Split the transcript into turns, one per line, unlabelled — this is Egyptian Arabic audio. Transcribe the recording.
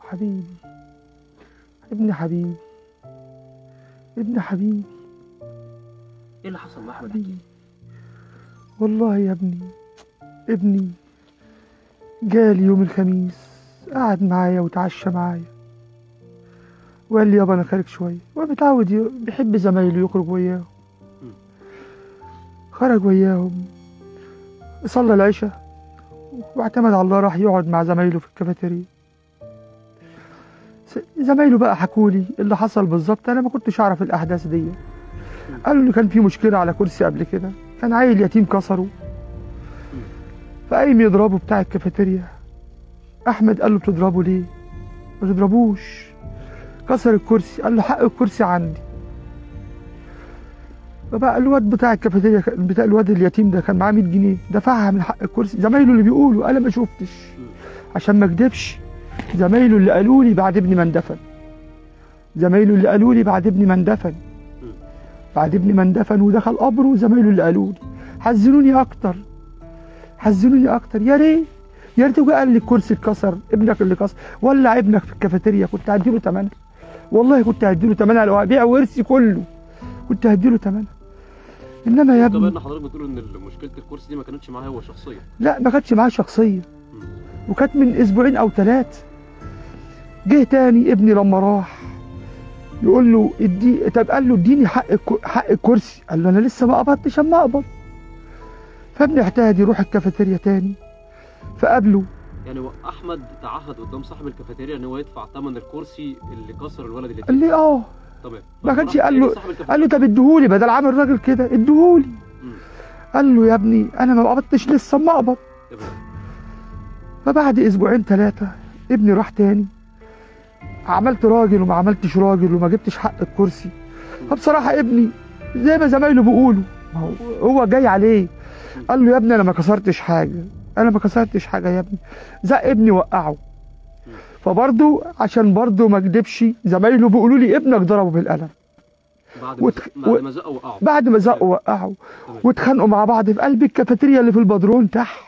حبيبي ابن حبيبي ابن حبيبي
ايه اللي حصل مع احمد احكي
حبيبي
لي.
والله يا ابني ابني جالي يوم الخميس قعد معايا وتعشى معايا وقال لي يابا انا خارج شويه هو متعود ي- بيحب زمايله يخرج وياهم
مم.
خرج وياهم صلى العشاء واعتمد على الله راح يقعد مع زمايله في الكافيتيريا س- زمايله بقى حكوا لي اللي حصل بالظبط انا ما كنتش اعرف الاحداث دي قالوا لي كان في مشكله على كرسي قبل كده كان عيل يتيم كسره فقايم يضربه بتاع الكافيتيريا احمد قال له بتضربه ليه ما تضربوش كسر الكرسي قال له حق الكرسي عندي فبقى الواد بتاع الكافيتيريا كان- بتاع الواد اليتيم ده كان معاه 100 جنيه دفعها من حق الكرسي زمايله اللي بيقولوا انا ما شفتش عشان ما اكدبش زمايله اللي قالوا لي بعد ابني ما اندفن زمايله اللي قالوا لي بعد ابني ما اندفن بعد ابني ما اندفن ودخل قبره زمايله اللي قالوا لي حزنوني اكتر حزنوني اكتر يا ريت يا ريت جه قال لي الكرسي اتكسر ابنك اللي كسر ولع ابنك في الكافيتيريا كنت هديله ثمنها والله كنت هديله ثمنها لو هبيع ورثي كله كنت هديله ثمنها انما يا
طب
ابني
ان حضرتك بتقول ان مشكله الكرسي دي ما كانتش معاه هو شخصيا
لا ما كانتش معاه شخصيه
مم.
وكانت من اسبوعين او ثلاثه جه تاني ابني لما راح يقول له ادي طب قال له اديني حق الك- حق الكرسي قال له انا لسه ما قبضتش اما اقبض فابني اعتاد يروح الكافيتيريا تاني فقابله
يعني هو احمد تعهد قدام صاحب الكافيتيريا ان هو يدفع ثمن الكرسي اللي كسر الولد اللي
قال لي اه
تمام
ما كانش
فراح
قال
تاني
له-
صاحب الكافيتيريا.
قال له طب اديهولي بدل عامل راجل كده اديهولي
مم.
قال له يا ابني انا ما قبضتش لسه اما اقبض
تمام.
فبعد اسبوعين ثلاثه ابني راح تاني عملت راجل وما عملتش راجل وما جبتش حق الكرسي فبصراحه ابني زي ما زمايله بيقولوا ما هو هو جاي عليه قال له يا ابني انا ما كسرتش حاجه انا ما كسرتش حاجه يا ابني زق ابني وقعه فبرضه عشان برضه ما اكدبش زمايله بيقولوا لي ابنك ضربه بالقلم
بعد ما
وتخ-
بعد
و-
ما زقوا وقعوا
بعد ما زقوا وقعوا
تمام.
واتخانقوا مع بعض في قلب الكافيتيريا اللي في البدرون تحت